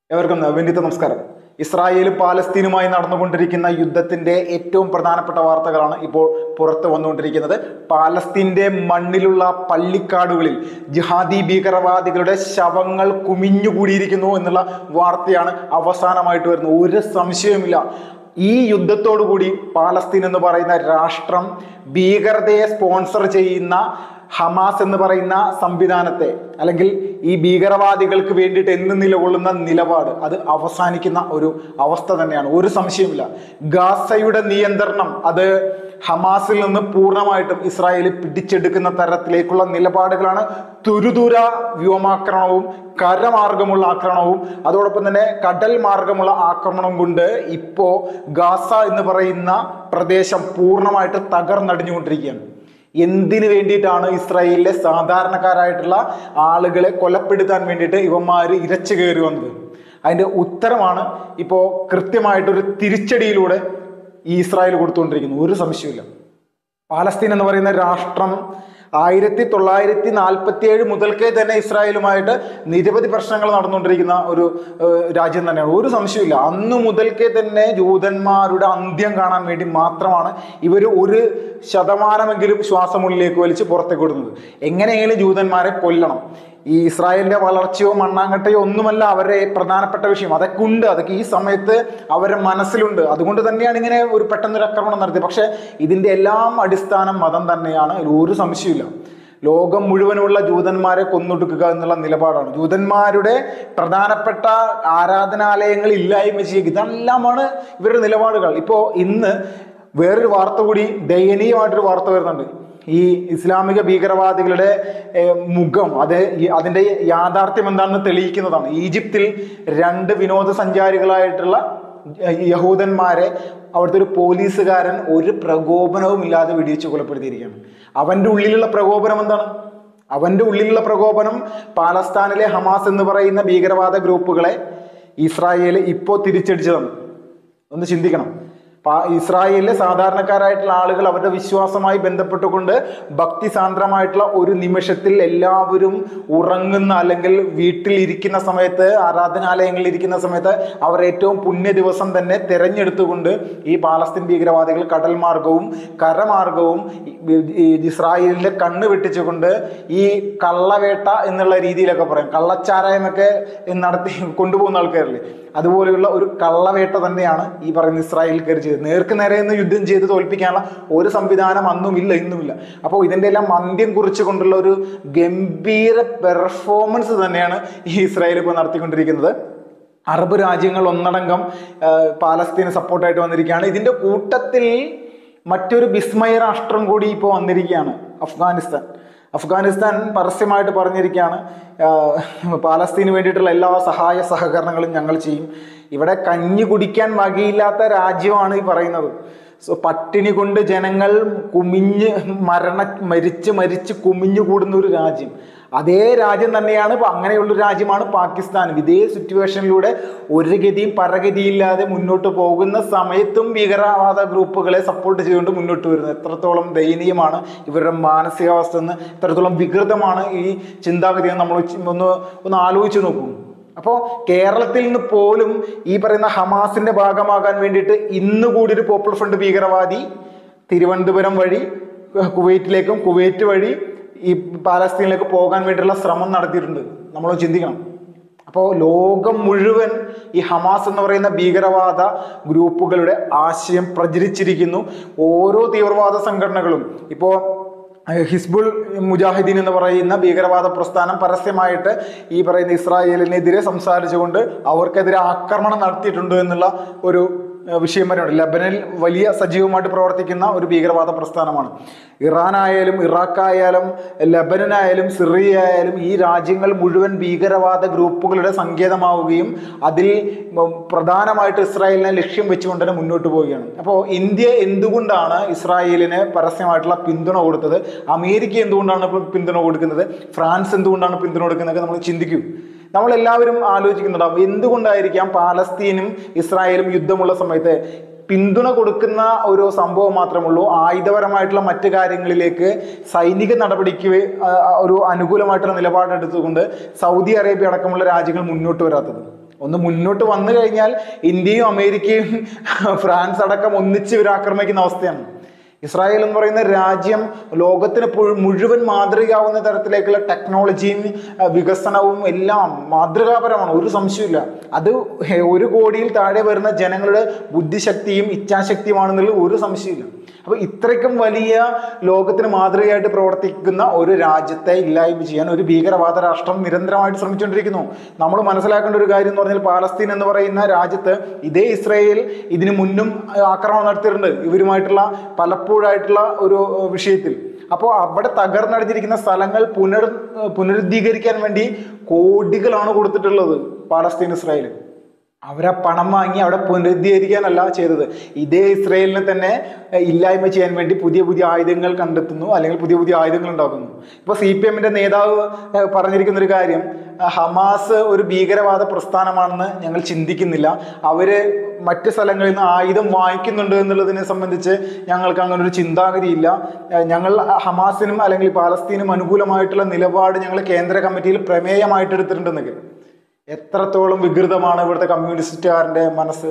ഏവർക്കും വിനീത നമസ്കാരം ഇസ്രായേലും പാലസ്തീനുമായി നടന്നുകൊണ്ടിരിക്കുന്ന യുദ്ധത്തിന്റെ ഏറ്റവും പ്രധാനപ്പെട്ട വാർത്തകളാണ് ഇപ്പോൾ പുറത്തു വന്നുകൊണ്ടിരിക്കുന്നത് പാലസ്തീന്റെ മണ്ണിലുള്ള പള്ളിക്കാടുകളിൽ ജിഹാദി ഭീകരവാദികളുടെ ശവങ്ങൾ കുമിഞ്ഞുകൂടിയിരിക്കുന്നു എന്നുള്ള വാർത്തയാണ് അവസാനമായിട്ട് വരുന്നത് ഒരു സംശയവുമില്ല ഈ യുദ്ധത്തോടുകൂടി പാലസ്തീൻ എന്ന് പറയുന്ന രാഷ്ട്രം ഭീകരതയെ സ്പോൺസർ ചെയ്യുന്ന ഹമാസ് എന്ന് പറയുന്ന സംവിധാനത്തെ അല്ലെങ്കിൽ ഈ ഭീകരവാദികൾക്ക് വേണ്ടിയിട്ട് എന്ന് നിലകൊള്ളുന്ന നിലപാട് അത് അവസാനിക്കുന്ന ഒരു അവസ്ഥ തന്നെയാണ് ഒരു സംശയമില്ല ഗാസയുടെ നിയന്ത്രണം അത് ഹമാസിൽ നിന്ന് പൂർണ്ണമായിട്ടും ഇസ്രായേൽ പിടിച്ചെടുക്കുന്ന തരത്തിലേക്കുള്ള നിലപാടുകളാണ് തുരുതുര വ്യോമാക്രമണവും കരമാർഗമുള്ള ആക്രമണവും അതോടൊപ്പം തന്നെ കടൽ മാർഗമുള്ള ആക്രമണം കൊണ്ട് ഇപ്പോ ഗാസ എന്ന് പറയുന്ന പ്രദേശം പൂർണ്ണമായിട്ട് തകർന്നടിഞ്ഞുകൊണ്ടിരിക്കുകയാണ് എന്തിനു വേണ്ടിയിട്ടാണ് ഇസ്രായേലിലെ സാധാരണക്കാരായിട്ടുള്ള ആളുകളെ കൊലപ്പെടുത്താൻ വേണ്ടിയിട്ട് ഇവന്മാർ ഇരച്ചു കയറി വന്നത് അതിന്റെ ഉത്തരമാണ് ഇപ്പോൾ കൃത്യമായിട്ടൊരു തിരിച്ചടിയിലൂടെ ഈ ഇസ്രായേൽ കൊടുത്തുകൊണ്ടിരിക്കുന്നത് ഒരു സംശയമില്ല പാലസ്തീൻ എന്ന് പറയുന്ന രാഷ്ട്രം ആയിരത്തി തൊള്ളായിരത്തി നാൽപ്പത്തി ഏഴ് മുതൽക്കേ തന്നെ ഇസ്രായേലുമായിട്ട് നിരവധി പ്രശ്നങ്ങൾ നടന്നുകൊണ്ടിരിക്കുന്ന ഒരു ഏഹ്, രാജ്യം തന്നെയാണ് ഒരു സംശയമില്ല അന്ന് മുതൽക്കേ തന്നെ ജൂതന്മാരുടെ അന്ത്യം കാണാൻ വേണ്ടി മാത്രമാണ് ഇവർ ഒരു ശതമാനമെങ്കിലും ശ്വാസമുള്ളിലേക്ക് വലിച്ച് പുറത്തേക്ക് വിടുന്നത് എങ്ങനെയെങ്കിലും ജൂതന്മാരെ കൊല്ലണം ഈ ഇസ്രായേലിന്റെ വളർച്ചയോ മണ്ണാങ്കട്ടയോ ഒന്നുമല്ല അവരുടെ പ്രധാനപ്പെട്ട വിഷയം അതൊക്കെ ഉണ്ട് അതൊക്കെ ഈ സമയത്ത് അവരുടെ മനസ്സിലുണ്ട് അതുകൊണ്ട് തന്നെയാണ് ഇങ്ങനെ ഒരു പെട്ടെന്നൊരു ആക്രമണം നടത്തിയത് പക്ഷെ ഇതിന്റെ എല്ലാം അടിസ്ഥാനം മതം തന്നെയാണ് അതിൽ ഒരു സംശയമില്ല ലോകം മുഴുവനുള്ള ജൂതന്മാരെ കൊന്നൊടുക്കുക എന്നുള്ള നിലപാടാണ് ജൂതന്മാരുടെ പ്രധാനപ്പെട്ട ആരാധനാലയങ്ങൾ ഇല്ലായ്മ ചെയ്യുക ഇതെല്ലാമാണ് ഇവരുടെ നിലപാടുകൾ ഇപ്പോൾ ഇന്ന് വേറൊരു വാർത്ത കൂടി ദയനീയമായിട്ടൊരു വാർത്ത വരുന്നുണ്ട് ഈ ഇസ്ലാമിക ഭീകരവാദികളുടെ ഏഹ്, മുഖം അത് ഈ- അതിന്റെ യാഥാർത്ഥ്യം എന്താണെന്ന് തെളിയിക്കുന്നതാണ് ഈജിപ്തിൽ രണ്ട് വിനോദസഞ്ചാരികളായിട്ടുള്ള യ- യഹൂദന്മാരെ അവിടുത്തെ ഒരു പോലീസുകാരൻ ഒരു പ്രകോപനവും ഇല്ലാതെ വെടിവെച്ച് കൊലപ്പെടുത്തിയിരിക്കുകയാണ് അവന്റെ ഉള്ളിലുള്ള പ്രകോപനം എന്താണ് അവന്റെ ഉള്ളിലുള്ള പ്രകോപനം പാലസ്താനിലെ ഹമാസ് എന്ന് പറയുന്ന ഭീകരവാദ ഗ്രൂപ്പുകളെ ഇസ്രായേൽ ഇപ്പോൾ തിരിച്ചടിച്ചതാണ് ഒന്ന് ചിന്തിക്കണം പാ- ഇസ്രായേലിലെ സാധാരണക്കാരായിട്ടുള്ള ആളുകൾ അവരുടെ വിശ്വാസമായി ബന്ധപ്പെട്ടുകൊണ്ട് ഭക്തി സാന്ദ്രമായിട്ടുള്ള ഒരു നിമിഷത്തിൽ എല്ലാവരും ഉറങ്ങുന്ന അല്ലെങ്കിൽ വീട്ടിൽ ഇരിക്കുന്ന സമയത്ത് ആരാധനാലയങ്ങളിൽ ഇരിക്കുന്ന സമയത്ത് അവർ ഏറ്റവും പുണ്യ ദിവസം തന്നെ തിരഞ്ഞെടുത്തുകൊണ്ട് ഈ പാലസ്തീൻ ഭീകരവാദികൾ കടൽ മാർഗവും കരമാർഗവും ഈ- ഈ ഇസ്രായേലിന്റെ കണ്ണ് വെട്ടിച്ചുകൊണ്ട് ഈ കള്ളവേട്ട എന്നുള്ള രീതിയിലൊക്കെ പറയും കള്ളച്ചാരായമൊക്കെ നടത്തി കൊണ്ടുപോകുന്ന ആൾക്കാരില്ലേ അതുപോലെയുള്ള ഒരു കള്ളവേട്ട തന്നെയാണ് ഈ പറയുന്ന ഇസ്രായേൽ കയറി ചെയ്തത് നേർക്ക് നേരെ നിന്ന് യുദ്ധം ചെയ്ത് തോൽപ്പിക്കാനുള്ള ഒരു സംവിധാനം അന്നുമില്ല ഇന്നുമില്ല അപ്പോൾ ഇതിൻ്റെ എല്ലാം അന്ത്യം കുറിച്ചുകൊണ്ടുള്ള ഒരു ഗംഭീര പെർഫോമൻസ് തന്നെയാണ് ഈ ഇസ്രായേൽ ഇപ്പോൾ നടത്തിക്കൊണ്ടിരിക്കുന്നത് അറബ് രാജ്യങ്ങൾ ഒന്നടങ്കം ആ, പാലസ്തീന് സപ്പോർട്ടായിട്ട് വന്നിരിക്കുകയാണ് ഇതിൻ്റെ കൂട്ടത്തിൽ മറ്റൊരു വിസ്മയ രാഷ്ട്രം കൂടി ഇപ്പോൾ വന്നിരിക്കുകയാണ് അഫ്ഗാനിസ്ഥാൻ അഫ്ഗാനിസ്ഥാൻ പരസ്യമായിട്ട് പറഞ്ഞിരിക്കുകയാണ് ആ, പാലസ്തീന് വേണ്ടിയിട്ടുള്ള എല്ലാ സഹായ സഹകരണങ്ങളും ഞങ്ങൾ ചെയ്യും ഇവിടെ കഞ്ഞി കുടിക്കാൻ വകയില്ലാത്ത രാജ്യമാണ് ഈ പറയുന്നത് സോ പട്ടിണി കൊണ്ട് ജനങ്ങൾ കുമിഞ്ഞ് മരണ മരിച്ച് മരിച്ച് കുമിഞ്ഞു കൂടുന്ന ഒരു രാജ്യം അതേ രാജ്യം തന്നെയാണ് ഇപ്പൊ അങ്ങനെയുള്ള ഒരു രാജ്യമാണ് പാകിസ്ഥാൻ ഇതേ സിറ്റുവേഷനിലൂടെ ഒരു ഗതിയും പരഗതിയില്ലാതെ മുന്നോട്ട് പോകുന്ന സമയത്തും ഭീകരവാദ ഗ്രൂപ്പുകളെ സപ്പോർട്ട് ചെയ്തുകൊണ്ട് മുന്നോട്ട് വരുന്നത് എത്രത്തോളം ദയനീയമാണ് ഇവരുടെ മാനസികാവസ്ഥ എന്ന് എത്രത്തോളം വികൃതമാണ് ഈ ചിന്താഗതി എന്ന് നമ്മൾ ചി- ഒന്ന് ഒന്ന് ആലോചിച്ച് നോക്കൂ അപ്പോൾ കേരളത്തിൽ നിന്ന് പോലും ഈ പറയുന്ന ഹമാസിന്റെ ഭാഗമാകാൻ വേണ്ടിയിട്ട് ഇന്ന് കൂടി ഒരു പോപ്പുലർ ഫ്രണ്ട് ഭീകരവാദി തിരുവനന്തപുരം വഴി ഏഹ്, കുവൈറ്റിലേക്കും കുവൈറ്റ് വഴി ഈ പാലസ്തീനിലേക്ക് പോകാൻ വേണ്ടിയിട്ടുള്ള ശ്രമം നടത്തിയിട്ടുണ്ട് നമ്മൾ ചിന്തിക്കണം അപ്പോൾ ലോകം മുഴുവൻ ഈ ഹമാസ് എന്ന് പറയുന്ന ഭീകരവാദ ഗ്രൂപ്പുകളുടെ ആശയം പ്രചരിച്ചിരിക്കുന്നു ഓരോ തീവ്രവാദ സംഘടനകളും ഇപ്പോൾ ഹിസ്ബുൾ മുജാഹിദീൻ എന്ന് പറയുന്ന ഭീകരവാദ പ്രസ്ഥാനം പരസ്യമായിട്ട് ഈ പറയുന്ന ഇസ്രായേലിനെതിരെ സംസാരിച്ചുകൊണ്ട് അവർക്കെതിരെ ആക്രമണം നടത്തിയിട്ടുണ്ട് എന്നുള്ള ഒരു ഏഹ്, വിഷയം വരെയുണ്ട് ലബനനിൽ വലിയ സജീവമായിട്ട് പ്രവർത്തിക്കുന്ന ഒരു ഭീകരവാദ പ്രസ്ഥാനമാണ് ഇറാൻ ആയാലും ഇറാഖ് ആയാലും ലബനൻ ആയാലും സിറിയ ആയാലും ഈ രാജ്യങ്ങൾ മുഴുവൻ ഭീകരവാദ ഗ്രൂപ്പുകളുടെ സങ്കേതമാവുകയും അതിൽ ഉം, പ്രധാനമായിട്ട് ഇസ്രായേലിനെ ലക്ഷ്യം വെച്ചുകൊണ്ട് തന്നെ മുന്നോട്ട് പോവുകയാണ് അപ്പോൾ ഇന്ത്യ എന്തുകൊണ്ടാണ് ഇസ്രായേലിന് പരസ്യമായിട്ടുള്ള പിന്തുണ കൊടുത്തത് അമേരിക്ക എന്തുകൊണ്ടാണ് ഇപ്പോൾ പിന്തുണ കൊടുക്കുന്നത് ഫ്രാൻസ് എന്തുകൊണ്ടാണ് പിന്തുണ കൊടുക്കുന്നത് നമ്മൾ ചിന്തിക്കൂ നമ്മൾ എല്ലാവരും ആലോചിക്കുന്നുണ്ടാവും എന്തുകൊണ്ടായിരിക്കാം പാലസ്തീനും ഇസ്രായേലും യുദ്ധമുള്ള സമയത്ത് പിന്തുണ കൊടുക്കുന്ന ഒരു സംഭവം മാത്രമുള്ളൂ ആയുധപരമായിട്ടുള്ള മറ്റു കാര്യങ്ങളിലേക്ക് സൈനിക നടപടിക്ക് വേ- ആ, ആ, ഒരു അനുകൂലമായിട്ടുള്ള നിലപാടെടുത്തുകൊണ്ട് സൗദി അറേബ്യ അടക്കമുള്ള രാജ്യങ്ങൾ മുന്നോട്ട് വരാത്തത് ഒന്ന് മുന്നോട്ട് വന്നു കഴിഞ്ഞാൽ ഇന്ത്യയും അമേരിക്കയും ഫ്രാൻസ് അടക്കം ഒന്നിച്ച് ഇവർ ആക്രമിക്കുന്ന അവസ്ഥയാണ് ഇസ്രായേൽ എന്ന് പറയുന്ന രാജ്യം ലോകത്തിന് പുഴ- മുഴുവൻ മാതൃകയാവുന്ന തരത്തിലേക്കുള്ള ടെക്നോളജിയും അഹ് വികസനവും എല്ലാം മാതൃകാപരമാണ് ഒരു സംശയമില്ല അത് ഹെ- ഒരു കോടിയിൽ താഴെ വരുന്ന ജനങ്ങളുടെ ബുദ്ധിശക്തിയും ഇച്ഛാശക്തിയുമാണെന്നുള്ള ഒരു സംശയമില്ല അപ്പൊ ഇത്രയ്ക്കും വലിയ ലോകത്തിന് മാതൃകയായിട്ട് പ്രവർത്തിക്കുന്ന ഒരു രാജ്യത്തെ ഇല്ലായ്മ ചെയ്യാൻ ഒരു ഭീകരവാദ രാഷ്ട്രം നിരന്തരമായിട്ട് ശ്രമിച്ചുകൊണ്ടിരിക്കുന്നു നമ്മൾ മനസ്സിലാക്കേണ്ട ഒരു കാര്യം എന്ന് പറഞ്ഞാൽ പാലസ്തീൻ എന്ന് പറയുന്ന രാജ്യത്ത് ഇതേ ഇസ്രായേൽ ഇതിനു മുന്നും അഹ് ആക്രമണം നടത്തിയിട്ടുണ്ട് ഇവരുമായിട്ടുള്ള പലപ്പോഴായിട്ടുള്ള ഒരു അഹ് വിഷയത്തിൽ അപ്പോൾ അവിടെ തകർന്നടിഞ്ഞിരിക്കുന്ന സ്ഥലങ്ങൾ പുനർ പുനരുദ്ധീകരിക്കാൻ വേണ്ടി കോടികളാണ് കൊടുത്തിട്ടുള്ളത് പാലസ്തീൻ ഇസ്രായേൽ അവരെ പണം വാങ്ങി അവിടെ പുനരുദ്ധീകരിക്കാനല്ല ചെയ്തത് ഇതേ ഇസ്രയേലിനെ തന്നെ എഹ്, ഇല്ലായ്മ ചെയ്യാൻ വേണ്ടി പുതിയ പുതിയ ആയുധങ്ങൾ കണ്ടെത്തുന്നു അല്ലെങ്കിൽ പുതിയ പുതിയ ആയുധങ്ങൾ ഉണ്ടാക്കുന്നു ഇപ്പൊ സി പി എമ്മിന്റെ നേതാവ് എഹ്, പറഞ്ഞിരിക്കുന്ന ഒരു കാര്യം അഹ്, ഹമാസ് ഒരു ഭീകരവാദ പ്രസ്ഥാനമാണെന്ന് ഞങ്ങൾ ചിന്തിക്കുന്നില്ല അവര് മറ്റ് സ്ഥലങ്ങളിൽ നിന്ന് ആയുധം വാങ്ങിക്കുന്നുണ്ട് എന്നുള്ളതിനെ സംബന്ധിച്ച് ഞങ്ങൾക്ക് അങ്ങനെ ഒരു ചിന്താഗതിയില്ല എഹ്, ഞങ്ങൾ ഹമാസിനും അല്ലെങ്കിൽ പാലസ്തീനും അനുകൂലമായിട്ടുള്ള നിലപാട് ഞങ്ങൾ കേന്ദ്ര കമ്മിറ്റിയിൽ പ്രമേയമായിട്ട് എടുത്തിട്ടുണ്ടെന്നൊക്കെ എത്രത്തോളം വികൃതമാണ് ഇവിടുത്തെ കമ്മ്യൂണിസ്റ്റുകാരന്റെ മനസ്സ്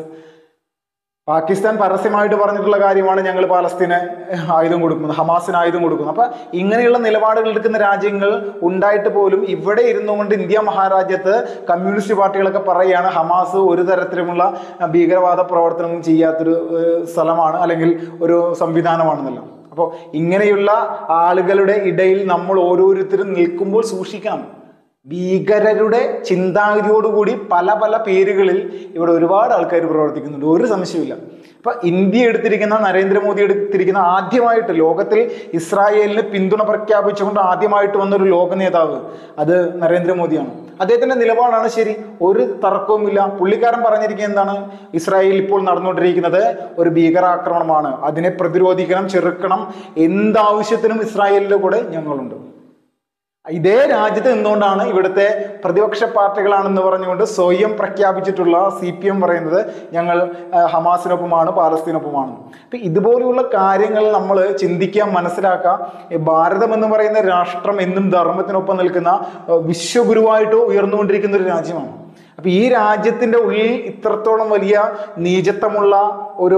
പാകിസ്ഥാൻ പരസ്യമായിട്ട് പറഞ്ഞിട്ടുള്ള കാര്യമാണ് ഞങ്ങൾ പാലസ്തീന് ആയുധം കൊടുക്കുന്നത് ഹമാസിന് ആയുധം കൊടുക്കുന്നത് അപ്പൊ ഇങ്ങനെയുള്ള നിലപാടുകൾ എടുക്കുന്ന രാജ്യങ്ങൾ ഉണ്ടായിട്ട് പോലും ഇവിടെ ഇരുന്നുകൊണ്ട് ഇന്ത്യ മഹാരാജ്യത്ത് കമ്മ്യൂണിസ്റ്റ് പാർട്ടികളൊക്കെ പറയുകയാണ് ഹമാസ് ഒരു തരത്തിലുമുള്ള ഭീകരവാദ പ്രവർത്തനം ചെയ്യാത്തൊരു ഏഹ്, സ്ഥലമാണ് അല്ലെങ്കിൽ ഒരു സംവിധാനമാണെന്നല്ല അപ്പോൾ ഇങ്ങനെയുള്ള ആളുകളുടെ ഇടയിൽ നമ്മൾ ഓരോരുത്തരും നിൽക്കുമ്പോൾ സൂക്ഷിക്കണം ഭീകരരുടെ ചിന്താഗതിയോടുകൂടി പല പല പേരുകളിൽ ഇവിടെ ഒരുപാട് ആൾക്കാർ പ്രവർത്തിക്കുന്നുണ്ട് ഒരു സംശയമില്ല അപ്പൊ ഇന്ത്യ എടുത്തിരിക്കുന്ന നരേന്ദ്രമോദി എടുത്തിരിക്കുന്ന ആദ്യമായിട്ട് ലോകത്തിൽ ഇസ്രായേലിന് പിന്തുണ പ്രഖ്യാപിച്ചുകൊണ്ട് ആദ്യമായിട്ട് വന്ന ഒരു ലോക നേതാവ് അത് നരേന്ദ്രമോദിയാണ് അദ്ദേഹത്തിന്റെ നിലപാടാണ് ശരി ഒരു തർക്കവുമില്ല പുള്ളിക്കാരൻ പറഞ്ഞിരിക്കുന്നത് എന്താണ് ഇസ്രായേൽ ഇപ്പോൾ നടന്നുകൊണ്ടിരിക്കുന്നത് ഒരു ഭീകരാക്രമണമാണ് അതിനെ പ്രതിരോധിക്കണം ചെറുക്കണം എന്താവശ്യത്തിനും ഇസ്രായേലിന്റെ കൂടെ ഞങ്ങളുണ്ട് ഇതേ രാജ്യത്ത് നിന്നുകൊണ്ടാണ് ഇവിടുത്തെ പ്രതിപക്ഷ പാർട്ടികളാണെന്ന് പറഞ്ഞുകൊണ്ട് സ്വയം പ്രഖ്യാപിച്ചിട്ടുള്ള സി പി എം പറയുന്നത് ഞങ്ങൾ ആ, ഹമാസിനൊപ്പമാണ് പാലസ്തീനൊപ്പമാണ് അപ്പൊ ഇതുപോലെയുള്ള കാര്യങ്ങൾ നമ്മൾ ചിന്തിക്കുക മനസ്സിലാക്കുക ഈ ഭാരതം എന്ന് പറയുന്ന രാഷ്ട്രം എന്നും ധർമ്മത്തിനൊപ്പം നിൽക്കുന്ന ആ, വിശ്വഗുരുവായിട്ട് ഉയർന്നുകൊണ്ടിരിക്കുന്ന ഒരു രാജ്യമാണ് അപ്പൊ ഈ രാജ്യത്തിന്റെ ഉള്ളിൽ ഇത്രത്തോളം വലിയ നീചത്വമുള്ള ഒരു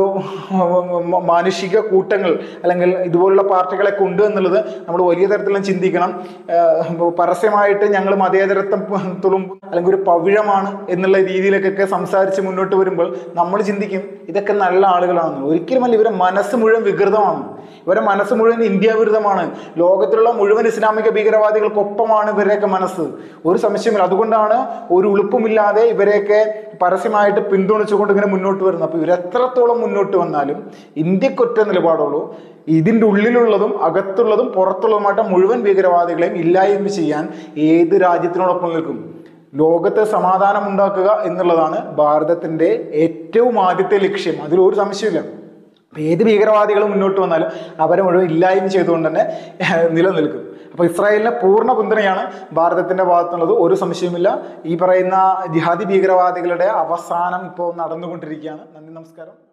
മാനുഷിക കൂട്ടങ്ങൾ അല്ലെങ്കിൽ ഇതുപോലുള്ള പാർട്ടികളെ കൊണ്ട് എന്നുള്ളത് നമ്മൾ വലിയ തരത്തിലും ചിന്തിക്കണം ഏഹ് പരസ്യമായിട്ട് ഞങ്ങൾ മതേതരത്വം തുളുമ്പ് അല്ലെങ്കിൽ ഒരു പവിഴമാണ് എന്നുള്ള രീതിയിലേക്കൊക്കെ സംസാരിച്ച് മുന്നോട്ട് വരുമ്പോൾ നമ്മൾ ചിന്തിക്കും ഇതൊക്കെ നല്ല ആളുകളാണ് ഒരിക്കലുമല്ല ഇവരെ മനസ്സ് മുഴുവൻ വികൃതമാണ് ഇവരെ മനസ്സ് മുഴുവൻ ഇന്ത്യ വിരുദ്ധമാണ് ലോകത്തിലുള്ള മുഴുവൻ ഇസ്ലാമിക ഭീകരവാദികൾക്കൊപ്പമാണ് ഇവരെയൊക്കെ മനസ്സ് ഒരു സംശയമില്ല അതുകൊണ്ടാണ് ഒരു ഉളുപ്പുമില്ലാതെ ഇവരെയൊക്കെ പരസ്യമായിട്ട് പിന്തുണച്ചുകൊണ്ട് ഇങ്ങനെ മുന്നോട്ട് വരുന്നത് അപ്പോൾ ഇവരെത്രത്തോളം മുന്നോട്ട് വന്നാലും ഇന്ത്യക്കൊറ്റ നിലപാടുള്ളൂ ഇതിൻ്റെ ഉള്ളിലുള്ളതും അകത്തുള്ളതും പുറത്തുള്ളതുമായിട്ട് മുഴുവൻ ഭീകരവാദികളെയും ഇല്ലായ്മ ചെയ്യാൻ ഏത് രാജ്യത്തിനോടൊപ്പം നിൽക്കും ലോകത്തെ സമാധാനം ഉണ്ടാക്കുക എന്നുള്ളതാണ് ഭാരതത്തിന്റെ ഏറ്റവും ആദ്യത്തെ ലക്ഷ്യം അതിൽ ഒരു സംശയമില്ല അപ്പൊ ഏത് ഭീകരവാദികളും മുന്നോട്ട് വന്നാലും അവരെ മുഴുവൻ ഇല്ലായ്മ ചെയ്തുകൊണ്ട് തന്നെ ഏഹ്, നിലനിൽക്കും അപ്പൊ ഇസ്രായേലിന്റെ പൂർണ്ണ പിന്തുണയാണ് ഭാരതത്തിന്റെ ഭാഗത്തുള്ളത് ഒരു സംശയവുമില്ല ഈ പറയുന്ന ജിഹാദി ഭീകരവാദികളുടെ അവസാനം ഇപ്പോൾ നടന്നുകൊണ്ടിരിക്കുകയാണ് നന്ദി നമസ്കാരം